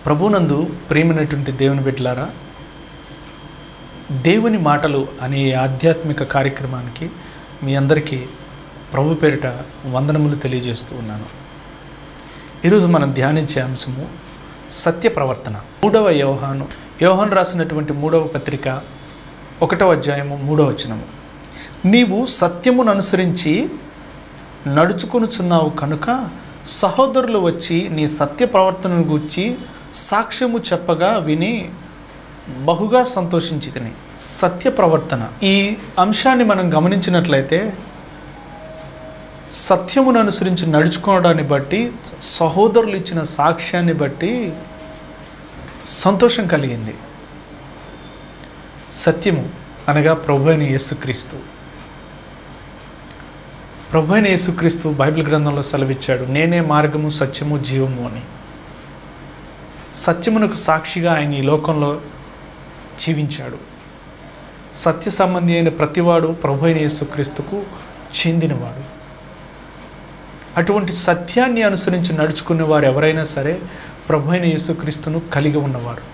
ప్రభునందు ప్రేమైనటువంటి దేవుని బిడ్డలారా దేవుని మాటలు అనే ఆధ్యాత్మిక కార్యక్రమానికి మీ అందరికీ ప్రభు పేరిట వందనములు తెలియజేస్తూ ఉన్నాను ఈరోజు మనం ధ్యానించే అంశము సత్య ప్రవర్తన మూడవ యోహాను యోహాన్ రాసినటువంటి మూడవ పత్రిక ఒకటవ అధ్యాయము మూడవ వచనము నీవు సత్యమును అనుసరించి నడుచుకొనుచున్నావు కనుక సహోదరులు వచ్చి నీ సత్య ప్రవర్తనను గూర్చి సాక్ష్యము చెప్పగా విని బహుగా సంతోషించి తిని సత్య ప్రవర్తన ఈ అంశాన్ని మనం గమనించినట్లయితే సత్యమును అనుసరించి నడుచుకోవడాన్ని బట్టి సహోదరులు ఇచ్చిన సాక్ష్యాన్ని బట్టి సంతోషం కలిగింది సత్యము అనగా ప్రభు అయిన యేసుక్రీస్తు ప్రభు అయిన యేసుక్రీస్తు బైబిల్ గ్రంథంలో సెలవిచ్చాడు నేనే మార్గము సత్యము జీవము అని సత్యమునకు సాక్షిగా ఆయన ఈ లోకంలో జీవించాడు సత్య సంబంధి అయిన ప్రతివాడు ప్రభు అయిన యేసుక్రీస్తుకు చెందినవాడు అటువంటి సత్యాన్ని అనుసరించి నడుచుకునే వారు ఎవరైనా సరే ప్రభు అయిన యేసుక్రీస్తును కలిగి ఉన్నవారు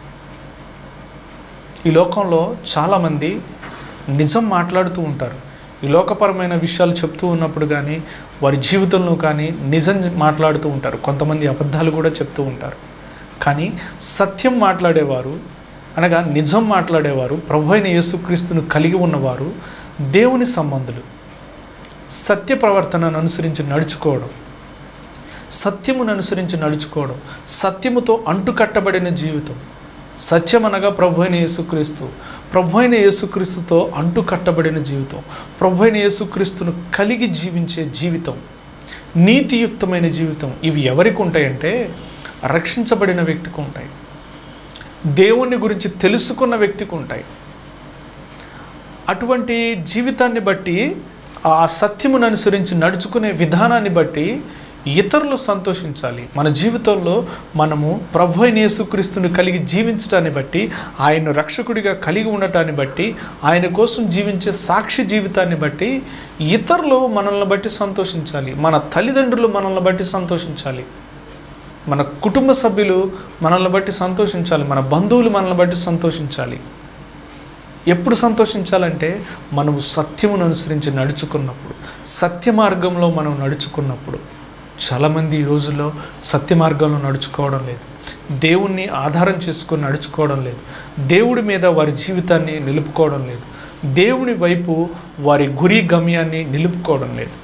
ఈ లోకంలో చాలామంది నిజం మాట్లాడుతూ ఉంటారు ఈ లోకపరమైన విషయాలు చెప్తూ ఉన్నప్పుడు కానీ వారి జీవితంలో కానీ నిజం మాట్లాడుతూ ఉంటారు కొంతమంది అబద్ధాలు కూడా చెప్తూ ఉంటారు కానీ సత్యం మాట్లాడేవారు అనగా నిజం మాట్లాడేవారు ప్రభు అయిన యేసుక్రీస్తును కలిగి ఉన్నవారు దేవుని సంబంధులు సత్య ప్రవర్తనను అనుసరించి నడుచుకోవడం సత్యమును అనుసరించి నడుచుకోవడం సత్యముతో అంటుకట్టబడిన జీవితం సత్యం అనగా ప్రభు అయిన యేసుక్రీస్తు ప్రభు అయిన యేసుక్రీస్తుతో అంటుకట్టబడిన జీవితం ప్రభు అయిన యేసుక్రీస్తును కలిగి జీవించే జీవితం నీతియుక్తమైన జీవితం ఇవి ఎవరికి ఉంటాయంటే రక్షించబడిన వ్యక్తికి ఉంటాయి దేవుని గురించి తెలుసుకున్న వ్యక్తికి ఉంటాయి అటువంటి జీవితాన్ని బట్టి ఆ సత్యమును అనుసరించి నడుచుకునే విధానాన్ని బట్టి ఇతరులు సంతోషించాలి మన జీవితంలో మనము ప్రభు అయిన యేసుక్రీస్తుని కలిగి జీవించడాన్ని బట్టి ఆయన రక్షకుడిగా కలిగి ఉండటాన్ని బట్టి ఆయన కోసం జీవించే సాక్షి జీవితాన్ని బట్టి ఇతరులు మనల్ని బట్టి సంతోషించాలి మన తల్లిదండ్రులు మనల్ని బట్టి సంతోషించాలి మన కుటుంబ సభ్యులు మనల్ని బట్టి సంతోషించాలి మన బంధువులు మనల్ని బట్టి సంతోషించాలి ఎప్పుడు సంతోషించాలంటే మనము సత్యమును అనుసరించి నడుచుకున్నప్పుడు సత్య మార్గంలో మనం నడుచుకున్నప్పుడు చాలామంది ఈ రోజుల్లో సత్య మార్గంలో నడుచుకోవడం లేదు దేవుణ్ణి ఆధారం చేసుకొని నడుచుకోవడం లేదు దేవుడి మీద వారి జీవితాన్ని నిలుపుకోవడం లేదు దేవుని వైపు వారి గురి గమ్యాన్ని నిలుపుకోవడం లేదు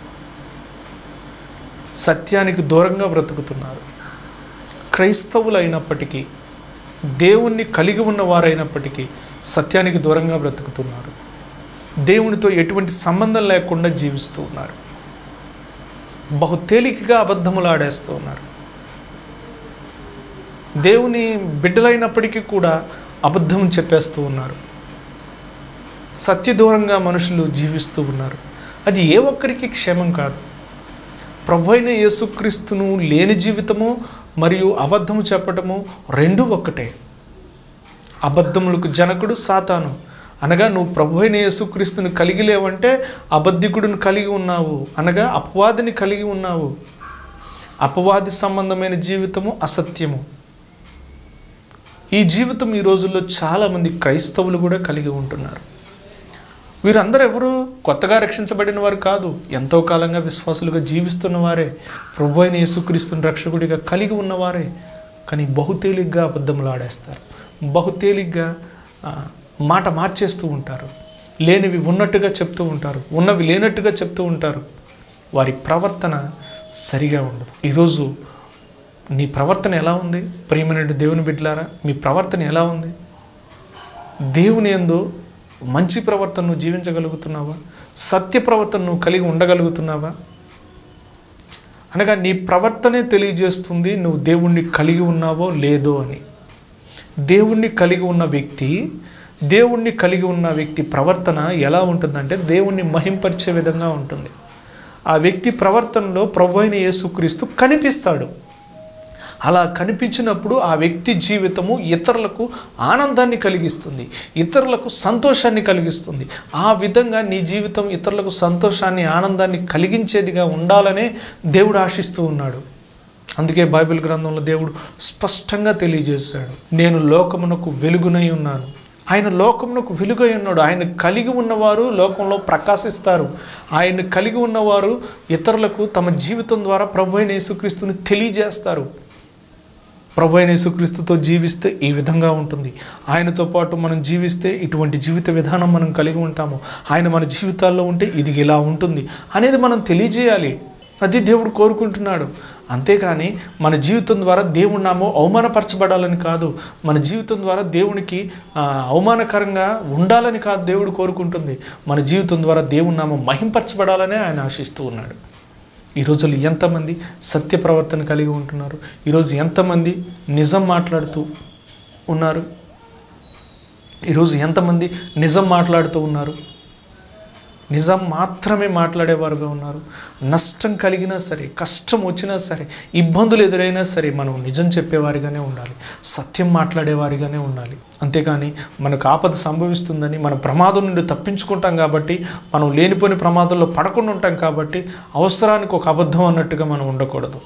సత్యానికి దూరంగా బ్రతుకుతున్నారు క్రైస్తవులు అయినప్పటికీ దేవుణ్ణి కలిగి ఉన్న వారైనప్పటికీ సత్యానికి దూరంగా బ్రతుకుతున్నారు దేవునితో ఎటువంటి సంబంధం లేకుండా జీవిస్తూ ఉన్నారు బహు తేలికగా అబద్ధములు ఆడేస్తూ ఉన్నారు దేవుని బిడ్డలైనప్పటికీ కూడా అబద్ధం చెప్పేస్తూ ఉన్నారు సత్య దూరంగా మనుషులు జీవిస్తూ ఉన్నారు అది ఏ ఒక్కరికి క్షేమం కాదు ప్రభు అయిన యేసుక్రీస్తును లేని జీవితము మరియు అబద్ధము చెప్పటము రెండు ఒక్కటే అబద్ధములకు జనకుడు సాతాను అనగా నువ్వు ప్రభు అయిన యేసుక్రీస్తుని కలిగి లేవంటే అబద్ధికుడిని కలిగి ఉన్నావు అనగా అపవాదిని కలిగి ఉన్నావు అపవాది సంబంధమైన జీవితము అసత్యము ఈ జీవితం ఈ రోజుల్లో చాలామంది క్రైస్తవులు కూడా కలిగి ఉంటున్నారు వీరందరూ ఎవరు కొత్తగా రక్షించబడిన వారు కాదు ఎంతో కాలంగా విశ్వాసులుగా జీవిస్తున్న వారే ప్రభు అయిన యేసుక్రీస్తుని రక్షకుడిగా కలిగి ఉన్నవారే కానీ బహు తేలిగ్గా అబద్ధములు ఆడేస్తారు బహు తేలిగ్గా ఆ, మాట మార్చేస్తూ ఉంటారు లేనివి ఉన్నట్టుగా చెప్తూ ఉంటారు ఉన్నవి లేనట్టుగా చెప్తూ ఉంటారు వారి ప్రవర్తన సరిగా ఉండదు ఈరోజు నీ ప్రవర్తన ఎలా ఉంది ప్రియమైన దేవుని బిడ్డలారా మీ ప్రవర్తన ఎలా ఉంది దేవుని ఎందు మంచి ప్రవర్తన నువ్వు జీవించగలుగుతున్నావా సత్య ప్రవర్తన నువ్వు కలిగి ఉండగలుగుతున్నావా అనగా నీ ప్రవర్తనే తెలియజేస్తుంది నువ్వు దేవుణ్ణి కలిగి ఉన్నావో లేదో అని దేవుణ్ణి కలిగి ఉన్న వ్యక్తి దేవుణ్ణి కలిగి ఉన్న వ్యక్తి ప్రవర్తన ఎలా ఉంటుందంటే దేవుణ్ణి మహింపరిచే విధంగా ఉంటుంది ఆ వ్యక్తి ప్రవర్తనలో ప్రభు అయిన యేసుక్రీస్తు కనిపిస్తాడు అలా కనిపించినప్పుడు ఆ వ్యక్తి జీవితము ఇతరులకు ఆనందాన్ని కలిగిస్తుంది ఇతరులకు సంతోషాన్ని కలిగిస్తుంది ఆ విధంగా నీ జీవితం ఇతరులకు సంతోషాన్ని ఆనందాన్ని కలిగించేదిగా ఉండాలనే దేవుడు ఆశిస్తూ ఉన్నాడు అందుకే బైబిల్ గ్రంథంలో దేవుడు స్పష్టంగా తెలియజేశాడు నేను లోకమునకు వెలుగునై ఉన్నాను ఆయన లోకమునకు వెలుగై ఉన్నాడు ఆయన కలిగి ఉన్నవారు లోకంలో ప్రకాశిస్తారు ఆయన కలిగి ఉన్నవారు ఇతరులకు తమ జీవితం ద్వారా ప్రభు అయిన యేసుక్రీస్తుని తెలియజేస్తారు ప్రభు అయిన యేసుక్రీస్తుతో జీవిస్తే ఈ విధంగా ఉంటుంది ఆయనతో పాటు మనం జీవిస్తే ఇటువంటి జీవిత విధానం మనం కలిగి ఉంటాము ఆయన మన జీవితాల్లో ఉంటే ఇది ఇలా ఉంటుంది అనేది మనం తెలియజేయాలి అది దేవుడు కోరుకుంటున్నాడు అంతేకాని మన జీవితం ద్వారా దేవుని నామం అవమానపరచబడాలని కాదు మన జీవితం ద్వారా దేవునికి ఆ, అవమానకరంగా ఉండాలని కాదు దేవుడు కోరుకుంటుంది మన జీవితం ద్వారా దేవుని నామం మహింపరచబడాలనే ఆయన ఆశిస్తూ ఉన్నాడు ఈ రోజుల్లో ఎంతమంది సత్య ప్రవర్తన కలిగి ఉంటున్నారు ఈరోజు ఎంతమంది నిజం మాట్లాడుతూ ఉన్నారు ఈరోజు ఎంతమంది నిజం మాట్లాడుతూ ఉన్నారు నిజం మాత్రమే మాట్లాడేవారుగా ఉన్నారు నష్టం కలిగినా సరే కష్టం వచ్చినా సరే ఇబ్బందులు ఎదురైనా సరే మనం నిజం చెప్పేవారిగానే ఉండాలి సత్యం మాట్లాడేవారిగానే ఉండాలి అంతేకాని మనకు ఆపద సంభవిస్తుందని మన ప్రమాదం నుండి తప్పించుకుంటాం కాబట్టి మనం లేనిపోని ప్రమాదంలో పడకుండా ఉంటాం కాబట్టి అవసరానికి ఒక అబద్ధం అన్నట్టుగా మనం ఉండకూడదు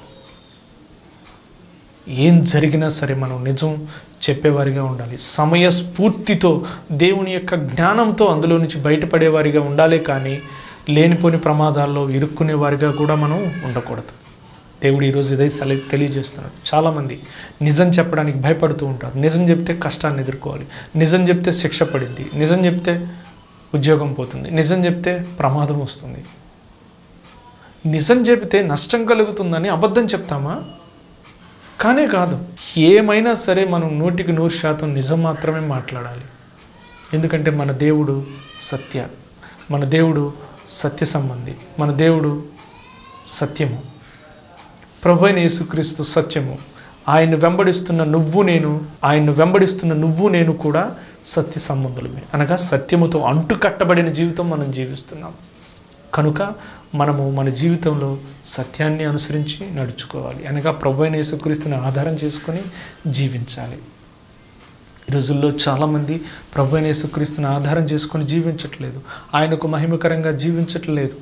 ఏం జరిగినా సరే మనం నిజం చెప్పేవారిగా ఉండాలి సమయ స్ఫూర్తితో దేవుని యొక్క జ్ఞానంతో అందులో నుంచి బయటపడేవారిగా ఉండాలి కానీ లేనిపోని ప్రమాదాల్లో ఇరుక్కునే వారిగా కూడా మనం ఉండకూడదు దేవుడు ఈరోజు ఇదే సలి తెలియజేస్తున్నాడు చాలామంది నిజం చెప్పడానికి భయపడుతూ ఉంటారు నిజం చెప్తే కష్టాన్ని ఎదుర్కోవాలి నిజం చెప్తే శిక్ష పడింది నిజం చెప్తే ఉద్యోగం పోతుంది నిజం చెప్తే ప్రమాదం వస్తుంది నిజం చెబితే నష్టం కలుగుతుందని అబద్ధం చెప్తామా కానే కాదు ఏమైనా సరే మనం నూటికి నూరు శాతం నిజం మాత్రమే మాట్లాడాలి ఎందుకంటే మన దేవుడు సత్య మన దేవుడు సత్య సంబంధి మన దేవుడు సత్యము ప్రభు అయిన యేసుక్రీస్తు సత్యము ఆయన్ని వెంబడిస్తున్న నువ్వు నేను ఆయన్ను వెంబడిస్తున్న నువ్వు నేను కూడా సత్య సంబంధులమే అనగా సత్యముతో అంటుకట్టబడిన జీవితం మనం జీవిస్తున్నాం కనుక మనము మన జీవితంలో సత్యాన్ని అనుసరించి నడుచుకోవాలి అనగా ప్రభు అయిన యేసుక్రీస్తుని ఆధారం చేసుకొని జీవించాలి ఈ రోజుల్లో చాలామంది ప్రభు అయిన యేసుక్రీస్తుని ఆధారం చేసుకొని జీవించట్లేదు ఆయనకు మహిమకరంగా జీవించట్లేదు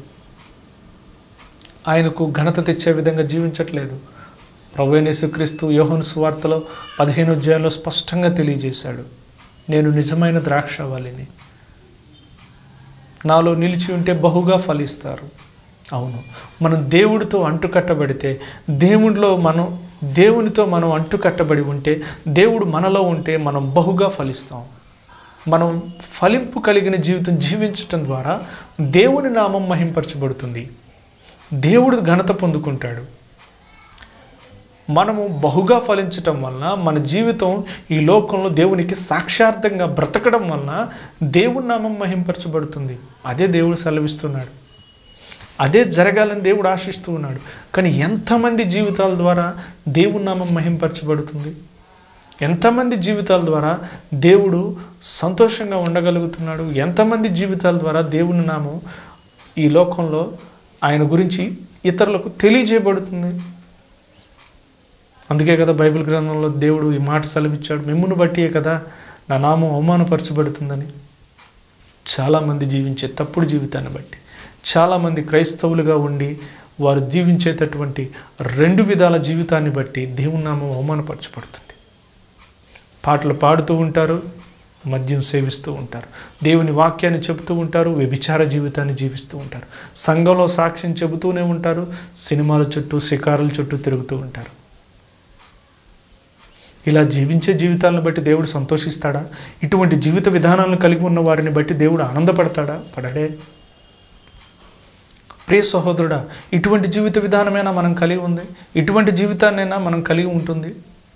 ఆయనకు ఘనత తెచ్చే విధంగా జీవించట్లేదు ప్రభు అయిన యేసుక్రీస్తు యోహను సువార్తలో పదిహేను అధ్యాయంలో స్పష్టంగా తెలియజేశాడు నేను నిజమైన ద్రాక్షవల్లిని నాలో నిలిచి ఉంటే బహుగా ఫలిస్తారు అవును మనం దేవుడితో అంటుకట్టబడితే దేవుడిలో మనం దేవునితో మనం అంటుకట్టబడి ఉంటే దేవుడు మనలో ఉంటే మనం బహుగా ఫలిస్తాం మనం ఫలింపు కలిగిన జీవితం జీవించటం ద్వారా దేవుని నామం మహింపరచబడుతుంది దేవుడు ఘనత పొందుకుంటాడు మనము బహుగా ఫలించటం వలన మన జీవితం ఈ లోకంలో దేవునికి సాక్షార్థంగా బ్రతకడం వలన దేవుని నామం మహింపరచబడుతుంది అదే దేవుడు సెలవిస్తున్నాడు అదే జరగాలని దేవుడు ఆశిస్తూ ఉన్నాడు కానీ ఎంతమంది జీవితాల ద్వారా దేవుని నామం మహింపరచబడుతుంది ఎంతమంది జీవితాల ద్వారా దేవుడు సంతోషంగా ఉండగలుగుతున్నాడు ఎంతమంది జీవితాల ద్వారా దేవుని నామం ఈ లోకంలో ఆయన గురించి ఇతరులకు తెలియజేయబడుతుంది అందుకే కదా బైబిల్ గ్రంథంలో దేవుడు ఈ మాట సెలవిచ్చాడు మిమ్మును బట్టియే కదా నా నామం అవమానపరచబడుతుందని చాలామంది జీవించే తప్పుడు జీవితాన్ని బట్టి చాలామంది క్రైస్తవులుగా ఉండి వారు జీవించేటటువంటి రెండు విధాల జీవితాన్ని బట్టి దేవుని నామం అవమానపరచబడుతుంది పాటలు పాడుతూ ఉంటారు మద్యం సేవిస్తూ ఉంటారు దేవుని వాక్యాన్ని చెబుతూ ఉంటారు వ్యభిచార జీవితాన్ని జీవిస్తూ ఉంటారు సంఘంలో సాక్ష్యం చెబుతూనే ఉంటారు సినిమాల చుట్టూ షికారుల చుట్టూ తిరుగుతూ ఉంటారు ఇలా జీవించే జీవితాలను బట్టి దేవుడు సంతోషిస్తాడా ఇటువంటి జీవిత విధానాలను కలిగి ఉన్న వారిని బట్టి దేవుడు ఆనందపడతాడా పడడే ప్రియ సహోదరుడా ఇటువంటి జీవిత విధానమైనా మనం కలిగి ఉంది ఇటువంటి జీవితాన్నైనా మనం కలిగి ఉంటుంది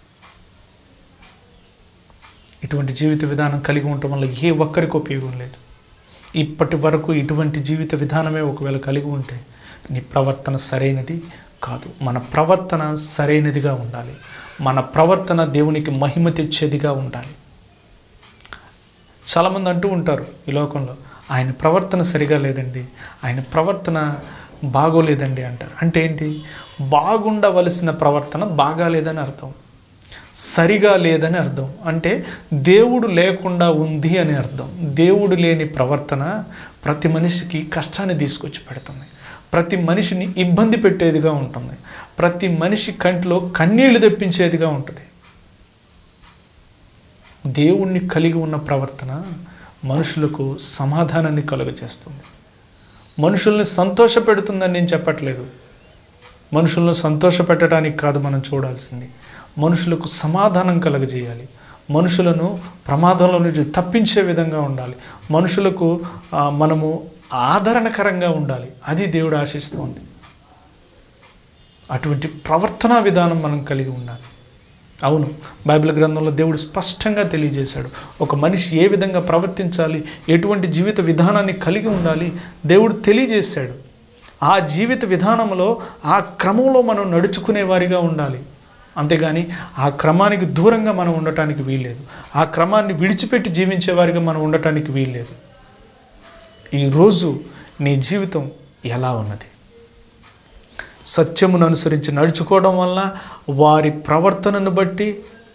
ఇటువంటి జీవిత విధానం కలిగి ఉండటం వల్ల ఏ ఒక్కరికి ఉపయోగం లేదు ఇప్పటి వరకు ఇటువంటి జీవిత విధానమే ఒకవేళ కలిగి ఉంటే నీ ప్రవర్తన సరైనది కాదు మన ప్రవర్తన సరైనదిగా ఉండాలి మన ప్రవర్తన దేవునికి మహిమ తెచ్చేదిగా ఉండాలి చాలామంది అంటూ ఉంటారు ఈ లోకంలో ఆయన ప్రవర్తన సరిగా లేదండి ఆయన ప్రవర్తన బాగోలేదండి అంటారు అంటే ఏంటి బాగుండవలసిన ప్రవర్తన బాగాలేదని అర్థం సరిగా లేదని అర్థం అంటే దేవుడు లేకుండా ఉంది అని అర్థం దేవుడు లేని ప్రవర్తన ప్రతి మనిషికి కష్టాన్ని తీసుకొచ్చి పెడుతుంది ప్రతి మనిషిని ఇబ్బంది పెట్టేదిగా ఉంటుంది ప్రతి మనిషి కంటిలో కన్నీళ్లు తెప్పించేదిగా ఉంటుంది దేవుణ్ణి కలిగి ఉన్న ప్రవర్తన మనుషులకు సమాధానాన్ని కలుగజేస్తుంది మనుషుల్ని సంతోషపెడుతుందని నేను చెప్పట్లేదు మనుషులను సంతోషపెట్టడానికి కాదు మనం చూడాల్సింది మనుషులకు సమాధానం కలగజేయాలి మనుషులను ప్రమాదంలో నుంచి తప్పించే విధంగా ఉండాలి మనుషులకు ఆ, మనము ఆదరణకరంగా ఉండాలి అది దేవుడు ఆశిస్తుంది అటువంటి ప్రవర్తనా విధానం మనం కలిగి ఉండాలి అవును బైబిల్ గ్రంథంలో దేవుడు స్పష్టంగా తెలియజేశాడు ఒక మనిషి ఏ విధంగా ప్రవర్తించాలి ఎటువంటి జీవిత విధానాన్ని కలిగి ఉండాలి దేవుడు తెలియజేశాడు ఆ జీవిత విధానంలో ఆ క్రమంలో మనం నడుచుకునే వారిగా ఉండాలి అంతేగాని ఆ క్రమానికి దూరంగా మనం ఉండటానికి వీల్లేదు ఆ క్రమాన్ని విడిచిపెట్టి జీవించేవారిగా మనం ఉండటానికి వీల్లేదు ఈరోజు నీ జీవితం ఎలా ఉన్నది సత్యమును అనుసరించి నడుచుకోవడం వల్ల వారి ప్రవర్తనను బట్టి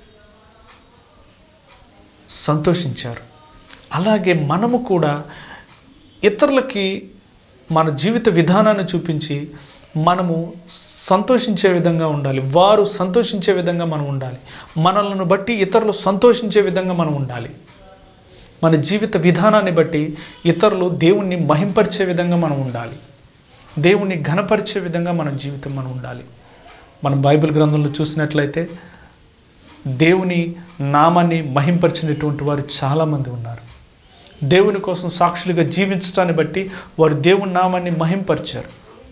సంతోషించారు అలాగే మనము కూడా ఇతరులకి మన జీవిత విధానాన్ని చూపించి మనము సంతోషించే విధంగా ఉండాలి వారు సంతోషించే విధంగా మనం ఉండాలి మనలను బట్టి ఇతరులు సంతోషించే విధంగా మనం ఉండాలి మన జీవిత విధానాన్ని బట్టి ఇతరులు దేవుణ్ణి మహింపరిచే విధంగా మనం ఉండాలి దేవుణ్ణి ఘనపరిచే విధంగా మన జీవితం మనం ఉండాలి మనం బైబిల్ గ్రంథంలో చూసినట్లయితే దేవుని నామాన్ని మహింపరిచినటువంటి వారు చాలామంది ఉన్నారు దేవుని కోసం సాక్షులుగా జీవించడాన్ని బట్టి వారు దేవుని నామాన్ని మహింపరిచారు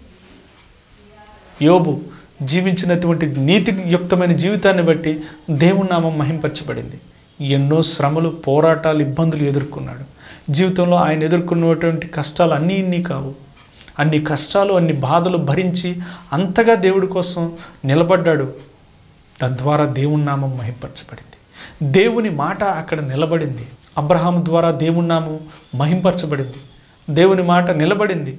యోబు జీవించినటువంటి నీతియుక్తమైన జీవితాన్ని బట్టి దేవుని నామం మహింపరచబడింది ఎన్నో శ్రమలు పోరాటాలు ఇబ్బందులు ఎదుర్కొన్నాడు జీవితంలో ఆయన ఎదుర్కొన్నటువంటి కష్టాలు అన్నీ ఇన్ని కావు అన్ని కష్టాలు అన్ని బాధలు భరించి అంతగా దేవుడి కోసం నిలబడ్డాడు తద్వారా దేవుని నామం మహింపరచబడింది దేవుని మాట అక్కడ నిలబడింది అబ్రహాం ద్వారా దేవుని నామం మహింపరచబడింది దేవుని మాట నిలబడింది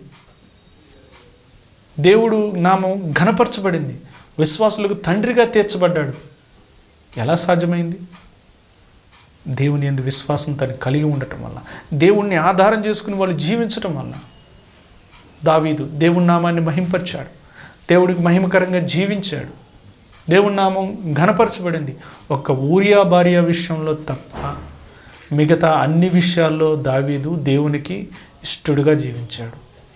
దేవుడు నామం ఘనపరచబడింది విశ్వాసులకు తండ్రిగా తీర్చబడ్డాడు ఎలా సాధ్యమైంది దేవుని ఎందు విశ్వాసం తను కలిగి ఉండటం వల్ల దేవుణ్ణి ఆధారం చేసుకుని వాళ్ళు జీవించటం వల్ల దావీదు దేవుని నామాన్ని మహింపరిచాడు దేవుడికి మహిమకరంగా జీవించాడు దేవుని నామం ఘనపరచబడింది ఒక్క ఊరియా భార్య విషయంలో తప్ప మిగతా అన్ని విషయాల్లో దావీదు దేవునికి ఇష్టడుగా జీవించాడు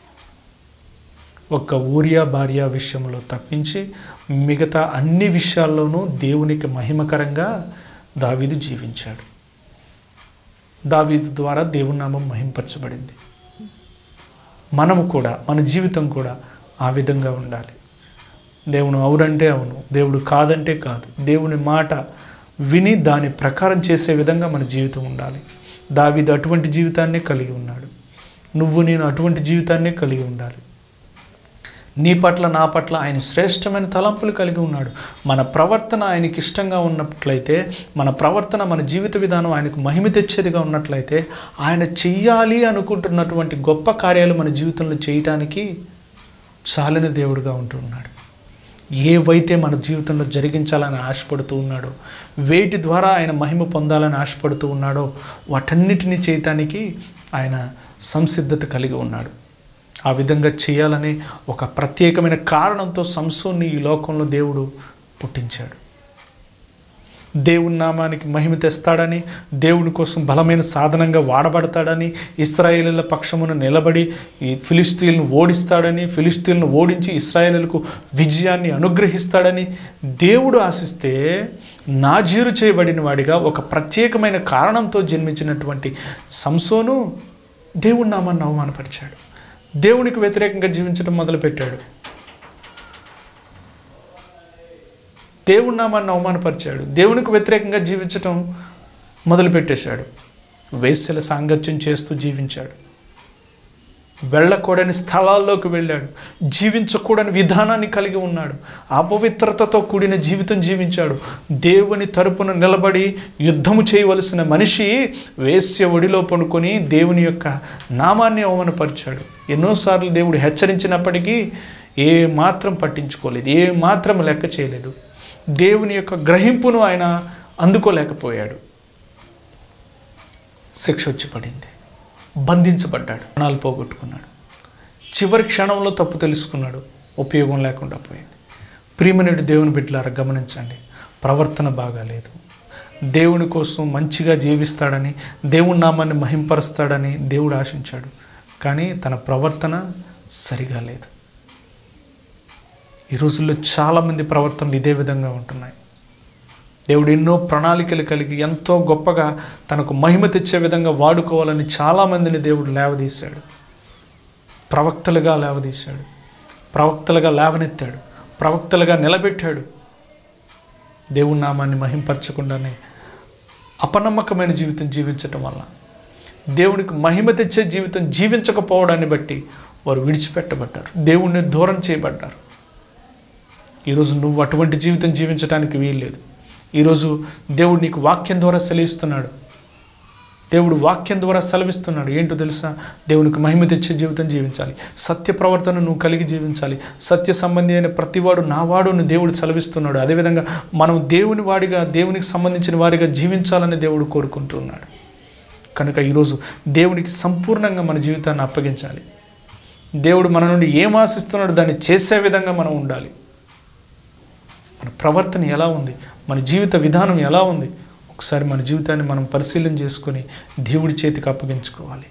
ఒక్క ఊరియా భార్య విషయంలో తప్పించి మిగతా అన్ని విషయాల్లోనూ దేవునికి మహిమకరంగా దావీదు జీవించాడు దావీదు ద్వారా దేవుని నామం మహింపరచబడింది మనము కూడా మన జీవితం కూడా ఆ విధంగా ఉండాలి దేవుడు అవునంటే అవును దేవుడు కాదంటే కాదు దేవుని మాట విని దాని ప్రకారం చేసే విధంగా మన జీవితం ఉండాలి దావీదు అటువంటి జీవితాన్నే కలిగి ఉన్నాడు నువ్వు నేను అటువంటి జీవితాన్నే కలిగి ఉండాలి నీ పట్ల నా పట్ల ఆయన శ్రేష్టమైన తలంపులు కలిగి ఉన్నాడు మన ప్రవర్తన ఆయనకి ఇష్టంగా ఉన్నట్లయితే మన ప్రవర్తన మన జీవిత విధానం ఆయనకు మహిమ తెచ్చేదిగా ఉన్నట్లయితే ఆయన చెయ్యాలి అనుకుంటున్నటువంటి గొప్ప కార్యాలు మన జీవితంలో చేయటానికి చాలని దేవుడుగా ఉంటున్నాడు ఏవైతే మన జీవితంలో జరిగించాలని ఆశపడుతూ ఉన్నాడో వేటి ద్వారా ఆయన మహిమ పొందాలని ఆశపడుతూ ఉన్నాడో వాటన్నిటిని చేయటానికి ఆయన సంసిద్ధత కలిగి ఉన్నాడు ఆ విధంగా చేయాలని ఒక ప్రత్యేకమైన కారణంతో సంసోన్ని ఈ లోకంలో దేవుడు పుట్టించాడు దేవుని నామానికి మహిమ తెస్తాడని దేవుని కోసం బలమైన సాధనంగా వాడబడతాడని ఇస్రాయేలీల పక్షమున నిలబడి ఈ ఫిలిస్తీన్లను ఓడిస్తాడని ఫిలిస్తీన్లను ఓడించి ఇస్రాయేలీలకు విజయాన్ని అనుగ్రహిస్తాడని దేవుడు ఆశిస్తే నాజీరు చేయబడిన వాడిగా ఒక ప్రత్యేకమైన కారణంతో జన్మించినటువంటి సంసోను దేవుని నామాన్ని అవమానపరిచాడు దేవునికి వ్యతిరేకంగా జీవించడం మొదలుపెట్టాడు దేవుని నామాన్ని అవమానపరిచాడు దేవునికి వ్యతిరేకంగా జీవించటం మొదలుపెట్టేశాడు వేశ్యల సాంగత్యం చేస్తూ జీవించాడు వెళ్ళకూడని స్థలాల్లోకి వెళ్ళాడు జీవించకూడని విధానాన్ని కలిగి ఉన్నాడు అపవిత్రతతో కూడిన జీవితం జీవించాడు దేవుని తరపున నిలబడి యుద్ధము చేయవలసిన మనిషి వేశ్య ఒడిలో పడుకొని దేవుని యొక్క నామాన్ని అవమానపరిచాడు ఎన్నోసార్లు దేవుడు హెచ్చరించినప్పటికీ ఏ మాత్రం పట్టించుకోలేదు ఏ మాత్రం లెక్క చేయలేదు దేవుని యొక్క గ్రహింపును ఆయన అందుకోలేకపోయాడు శిక్ష వచ్చి పడింది బంధించబడ్డాడు ప్రాణాలు పోగొట్టుకున్నాడు చివరి క్షణంలో తప్పు తెలుసుకున్నాడు ఉపయోగం లేకుండా పోయింది ప్రియమనేటి దేవుని బిడ్డలారా గమనించండి ప్రవర్తన బాగాలేదు దేవుని కోసం మంచిగా జీవిస్తాడని దేవుని నామాన్ని మహింపరుస్తాడని దేవుడు ఆశించాడు కానీ తన ప్రవర్తన సరిగా లేదు ఈ రోజుల్లో చాలామంది ప్రవర్తనలు ఇదే విధంగా ఉంటున్నాయి దేవుడు ఎన్నో ప్రణాళికలు కలిగి ఎంతో గొప్పగా తనకు మహిమ తెచ్చే విధంగా వాడుకోవాలని చాలామందిని దేవుడు లేవదీశాడు ప్రవక్తలుగా లేవదీశాడు ప్రవక్తలుగా లేవనెత్తాడు ప్రవక్తలుగా నిలబెట్టాడు దేవుని నామాన్ని మహింపరచకుండానే అపనమ్మకమైన జీవితం జీవించటం వల్ల దేవునికి మహిమ తెచ్చే జీవితం జీవించకపోవడాన్ని బట్టి వారు విడిచిపెట్టబడ్డారు దేవుణ్ణి దూరం చేయబడ్డారు ఈరోజు నువ్వు అటువంటి జీవితం జీవించడానికి వీల్లేదు ఈరోజు దేవుడు నీకు వాక్యం ద్వారా సెలవిస్తున్నాడు దేవుడు వాక్యం ద్వారా సెలవిస్తున్నాడు ఏంటో తెలుసా దేవునికి మహిమ తెచ్చే జీవితం జీవించాలి సత్య ప్రవర్తన నువ్వు కలిగి జీవించాలి సత్య సంబంధి అయిన ప్రతివాడు నావాడు అని దేవుడు సెలవిస్తున్నాడు అదేవిధంగా మనం దేవుని వాడిగా దేవునికి సంబంధించిన వారిగా జీవించాలని దేవుడు కోరుకుంటున్నాడు కనుక ఈరోజు దేవునికి సంపూర్ణంగా మన జీవితాన్ని అప్పగించాలి దేవుడు మన నుండి ఏం ఆశిస్తున్నాడు దాన్ని చేసే విధంగా మనం ఉండాలి మన ప్రవర్తన ఎలా ఉంది మన జీవిత విధానం ఎలా ఉంది ఒకసారి మన జీవితాన్ని మనం పరిశీలన చేసుకొని దేవుడి చేతికి అప్పగించుకోవాలి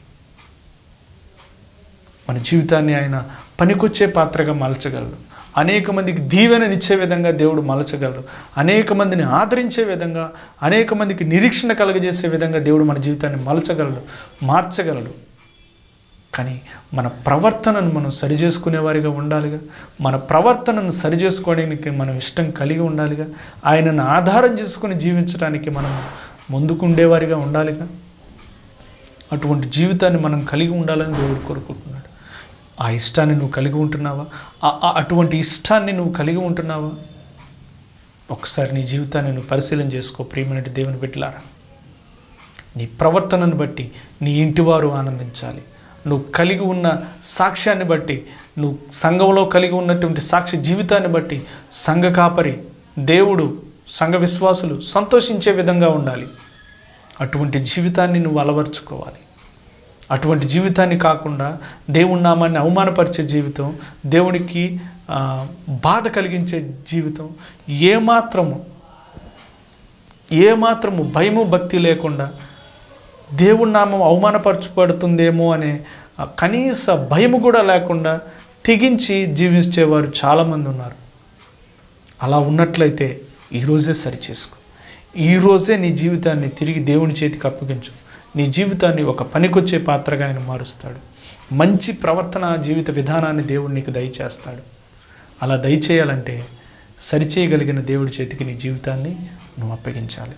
మన జీవితాన్ని ఆయన పనికొచ్చే పాత్రగా మలచగలడు అనేక మందికి దీవెననిచ్చే విధంగా దేవుడు మలచగలడు అనేక మందిని ఆదరించే విధంగా అనేక మందికి నిరీక్షణ కలగజేసే విధంగా దేవుడు మన జీవితాన్ని మలచగలడు మార్చగలడు కానీ మన ప్రవర్తనను మనం సరిచేసుకునేవారిగా ఉండాలిగా మన ప్రవర్తనను సరిచేసుకోవడానికి మనం ఇష్టం కలిగి ఉండాలిగా ఆయనను ఆధారం చేసుకుని జీవించడానికి మనం ముందుకుండేవారిగా ఉండాలిగా అటువంటి జీవితాన్ని మనం కలిగి ఉండాలని దేవుడు కోరుకుంటున్నాడు ఆ ఇష్టాన్ని నువ్వు కలిగి ఉంటున్నావా ఆ- ఆ అటువంటి ఇష్టాన్ని నువ్వు కలిగి ఉంటున్నావా ఒకసారి నీ జీవితాన్ని నువ్వు పరిశీలన చేసుకో ప్రియమైన దేవుని బిడ్డలారా నీ ప్రవర్తనను బట్టి నీ ఇంటివారు ఆనందించాలి నువ్వు కలిగి ఉన్న సాక్ష్యాన్ని బట్టి నువ్వు సంఘంలో కలిగి ఉన్నటువంటి సాక్ష్య జీవితాన్ని బట్టి సంఘ కాపరి దేవుడు సంఘ విశ్వాసులు సంతోషించే విధంగా ఉండాలి అటువంటి జీవితాన్ని నువ్వు అలవర్చుకోవాలి అటువంటి జీవితాన్ని కాకుండా దేవుని నామాన్ని అవమానపరిచే జీవితం దేవునికి ఆ, బాధ కలిగించే జీవితం ఏమాత్రము ఏమాత్రము భయము భక్తి లేకుండా దేవుడి నామం అవమానపరచబడుతుందేమో అనే ఆ కనీస భయము కూడా లేకుండా తెగించి జీవించేవారు చాలామంది ఉన్నారు అలా ఉన్నట్లయితే ఈరోజే సరిచేసుకో ఈరోజే నీ జీవితాన్ని తిరిగి దేవుని చేతికి అప్పగించు నీ జీవితాన్ని ఒక పనికొచ్చే పాత్రగా ఆయన మారుస్తాడు మంచి ప్రవర్తన జీవిత విధానాన్ని దేవుడు నీకు దయచేస్తాడు అలా దయచేయాలంటే సరిచేయగలిగిన దేవుడి చేతికి నీ జీవితాన్ని నువ్వు అప్పగించాలి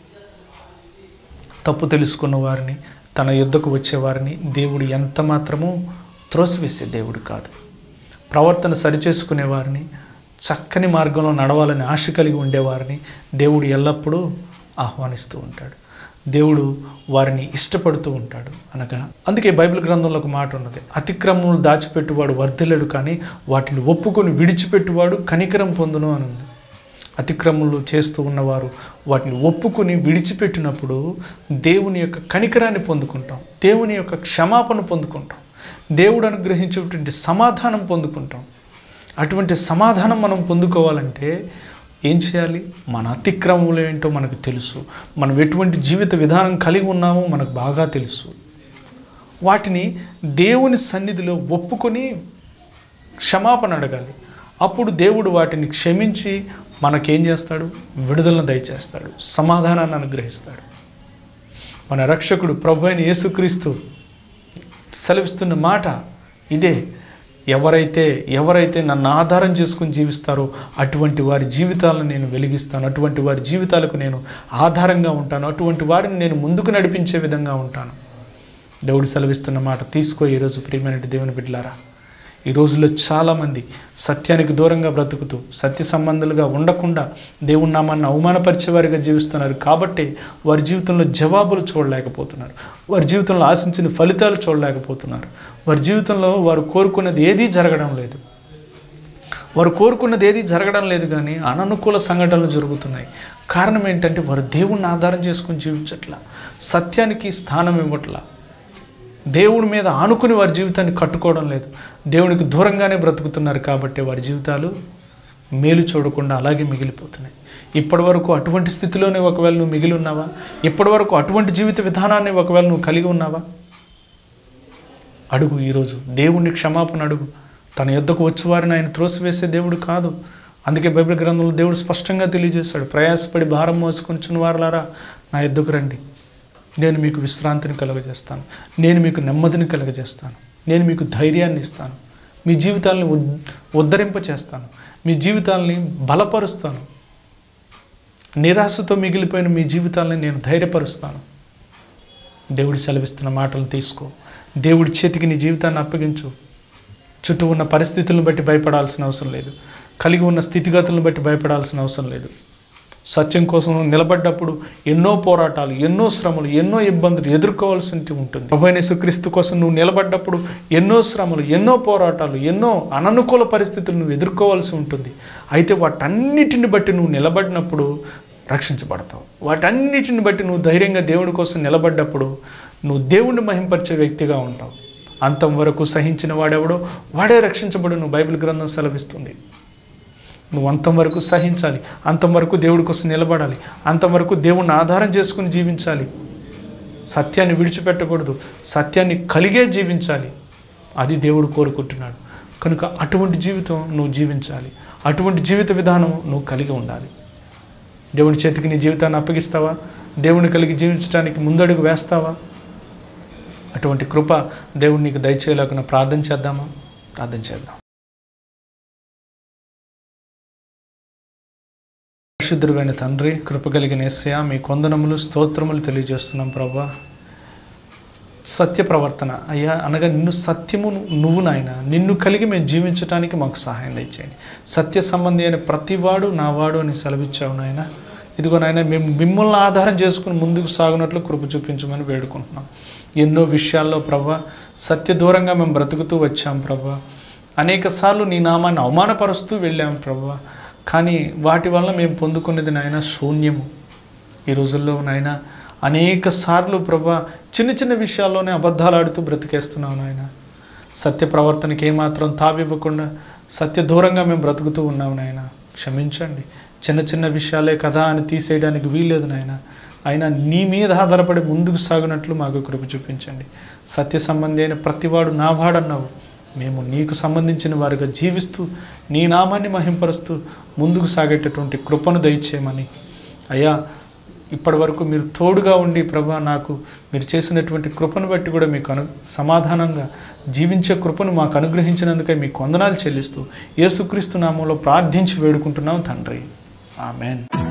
తప్పు తెలుసుకున్న వారిని తన యుద్ధకు వచ్చేవారిని దేవుడు ఎంత మాత్రమూ త్రోసివేసే దేవుడు కాదు ప్రవర్తన సరిచేసుకునే వారిని చక్కని మార్గంలో నడవాలని ఆశ కలిగి ఉండేవారిని దేవుడు ఎల్లప్పుడూ ఆహ్వానిస్తూ ఉంటాడు దేవుడు వారిని ఇష్టపడుతూ ఉంటాడు అనగా అందుకే బైబిల్ గ్రంథంలో ఒక మాట ఉన్నది అతిక్రమములు దాచిపెట్టువాడు వర్ధిల్లడు కానీ వాటిని ఒప్పుకొని విడిచిపెట్టువాడు కనికరం పొందును అని ఉంది అతిక్రమములు చేస్తూ ఉన్నవారు వాటిని ఒప్పుకొని విడిచిపెట్టినప్పుడు దేవుని యొక్క కనికరాన్ని పొందుకుంటాం దేవుని యొక్క క్షమాపణ పొందుకుంటాం దేవుడు అనుగ్రహించేటువంటి సమాధానం పొందుకుంటాం అటువంటి సమాధానం మనం పొందుకోవాలంటే ఏం చేయాలి మన అతిక్రమములు ఏంటో మనకు తెలుసు మనం ఎటువంటి జీవిత విధానం కలిగి ఉన్నామో మనకు బాగా తెలుసు వాటిని దేవుని సన్నిధిలో ఒప్పుకొని క్షమాపణ అడగాలి అప్పుడు దేవుడు వాటిని క్షమించి మనకేం చేస్తాడు విడుదలను దయచేస్తాడు సమాధానాన్ని అనుగ్రహిస్తాడు మన రక్షకుడు ప్రభు అయిన యేసుక్రీస్తు సెలవిస్తున్న మాట ఇదే ఎవరైతే ఎవరైతే నన్ను ఆధారం చేసుకుని జీవిస్తారో అటువంటి వారి జీవితాలను నేను వెలిగిస్తాను అటువంటి వారి జీవితాలకు నేను ఆధారంగా ఉంటాను అటువంటి వారిని నేను ముందుకు నడిపించే విధంగా ఉంటాను దేవుడు సెలవిస్తున్న మాట తీసుకో ఈరోజు ప్రియమైన దేవుని బిడ్డలారా ఈ రోజుల్లో చాలామంది సత్యానికి దూరంగా బ్రతుకుతూ సత్య సంబంధాలుగా ఉండకుండా దేవుని నామాన్ని అవమానపరిచేవారిగా జీవిస్తున్నారు కాబట్టి వారి జీవితంలో జవాబులు చూడలేకపోతున్నారు వారి జీవితంలో ఆశించిన ఫలితాలు చూడలేకపోతున్నారు వారి జీవితంలో వారు కోరుకున్నది ఏదీ జరగడం లేదు వారు కోరుకున్నది ఏది జరగడం లేదు కానీ అననుకూల సంఘటనలు జరుగుతున్నాయి కారణం ఏంటంటే వారు దేవుణ్ణి ఆధారం చేసుకుని జీవించట్లా సత్యానికి స్థానం ఇవ్వట్లా దేవుడి మీద ఆనుకుని వారి జీవితాన్ని కట్టుకోవడం లేదు దేవునికి దూరంగానే బ్రతుకుతున్నారు కాబట్టి వారి జీవితాలు మేలు చూడకుండా అలాగే మిగిలిపోతున్నాయి ఇప్పటి వరకు అటువంటి స్థితిలోనే ఒకవేళ నువ్వు మిగిలి ఉన్నావా ఇప్పటి వరకు అటువంటి జీవిత విధానాన్ని ఒకవేళ నువ్వు కలిగి ఉన్నావా అడుగు ఈరోజు దేవుణ్ణి క్షమాపణ అడుగు తన యొద్దకు వచ్చేవారిని ఆయన త్రోసివేసే దేవుడు కాదు అందుకే బైబిల్ గ్రంథంలో దేవుడు స్పష్టంగా తెలియజేశాడు ప్రయాసపడి భారం మోసుకుంటున్న వారులారా నా యొద్దకు రండి నేను మీకు విశ్రాంతిని కలుగజేస్తాను నేను మీకు నెమ్మదిని కలుగజేస్తాను నేను మీకు ధైర్యాన్ని ఇస్తాను మీ జీవితాలను ఉద్ ఉద్ధరింప చేస్తాను మీ జీవితాలని బలపరుస్తాను నిరాశతో మిగిలిపోయిన మీ జీవితాలని నేను ధైర్యపరుస్తాను దేవుడు సెలవిస్తున్న మాటలు తీసుకో దేవుడి చేతికి నీ జీవితాన్ని అప్పగించు చుట్టూ ఉన్న పరిస్థితులను బట్టి భయపడాల్సిన అవసరం లేదు కలిగి ఉన్న స్థితిగతులను బట్టి భయపడాల్సిన అవసరం లేదు సత్యం కోసం నువ్వు నిలబడ్డప్పుడు ఎన్నో పోరాటాలు ఎన్నో శ్రమలు ఎన్నో ఇబ్బందులు ఎదుర్కోవాల్సి ఉంటుంది ప్రభువైన యేసుక్రీస్తు కోసం నువ్వు నిలబడ్డప్పుడు ఎన్నో శ్రమలు ఎన్నో పోరాటాలు ఎన్నో అననుకూల పరిస్థితులు నువ్వు ఎదుర్కోవాల్సి ఉంటుంది అయితే వాటన్నిటిని బట్టి నువ్వు నిలబడినప్పుడు రక్షించబడతావు వాటన్నిటిని బట్టి నువ్వు ధైర్యంగా దేవుడి కోసం నిలబడ్డప్పుడు నువ్వు దేవుణ్ణి మహింపరిచే వ్యక్తిగా ఉంటావు అంతం వరకు సహించిన వాడెవడో వాడే రక్షించబడు నువ్వు బైబిల్ గ్రంథం సెలవిస్తుంది నువ్వు అంతం వరకు సహించాలి అంతం వరకు దేవుడి కోసం నిలబడాలి అంతం వరకు దేవుణ్ణి ఆధారం చేసుకుని జీవించాలి సత్యాన్ని విడిచిపెట్టకూడదు సత్యాన్ని కలిగే జీవించాలి అది దేవుడు కోరుకుంటున్నాడు కనుక అటువంటి జీవితం నువ్వు జీవించాలి అటువంటి జీవిత విధానం నువ్వు కలిగి ఉండాలి దేవుని చేతికి నీ జీవితాన్ని అప్పగిస్తావా దేవుని కలిగి జీవించడానికి ముందడుగు వేస్తావా అటువంటి కృప దేవుడు నీకు దయచేయలేకుండా ప్రార్థన చేద్దామా ప్రార్థన చేద్దాం పరిశుద్ధుడైన తండ్రి కృప కలిగిన ఎస్సయ మీ కొందనములు స్తోత్రములు తెలియజేస్తున్నాం ప్రభా సత్య ప్రవర్తన అయ్యా అనగా నిన్ను సత్యము నువ్వు నాయన నిన్ను కలిగి మేము జీవించడానికి మాకు సహాయం దయచేయండి సత్య సంబంధి అయిన ప్రతివాడు నావాడు అని సెలవిచ్చావు నాయన ఇదిగో నాయన మేము మిమ్మల్ని ఆధారం చేసుకుని ముందుకు సాగునట్లు కృప చూపించమని వేడుకుంటున్నాం ఎన్నో విషయాల్లో ప్రభా సత్య దూరంగా మేము బ్రతుకుతూ వచ్చాం ప్రభా అనేక సార్లు నీ నామాన్ని అవమానపరుస్తూ వెళ్ళాం ప్రభా కానీ వాటి వల్ల మేము పొందుకునేది నాయన శూన్యము ఈ రోజుల్లో నాయన అనేక సార్లు ప్రభా చిన్న చిన్న విషయాల్లోనే అబద్ధాలు ఆడుతూ బ్రతికేస్తున్నాం నాయన సత్య ప్రవర్తనకి ఏమాత్రం తావివ్వకుండా సత్య దూరంగా మేము బ్రతుకుతూ ఉన్నాం నాయన క్షమించండి చిన్న చిన్న విషయాలే కదా అని తీసేయడానికి వీల్లేదు నాయన అయినా నీ మీద ఆధారపడి ముందుకు సాగినట్లు మాకు కృప చూపించండి సత్య సంబంధి అయిన ప్రతివాడు నావాడన్నావు మేము నీకు సంబంధించిన వారిగా జీవిస్తూ నీ నామాన్ని మహింపరుస్తూ ముందుకు సాగేటటువంటి కృపను దయచేయమని అయ్యా ఇప్పటి వరకు మీరు తోడుగా ఉండి ప్రభా నాకు మీరు చేసినటువంటి కృపను బట్టి కూడా మీకు అను సమాధానంగా జీవించే కృపను మాకు అనుగ్రహించినందుకే మీకు వందనాలు చెల్లిస్తూ యేసుక్రీస్తు నామంలో ప్రార్థించి వేడుకుంటున్నాం తండ్రి ఆమెన్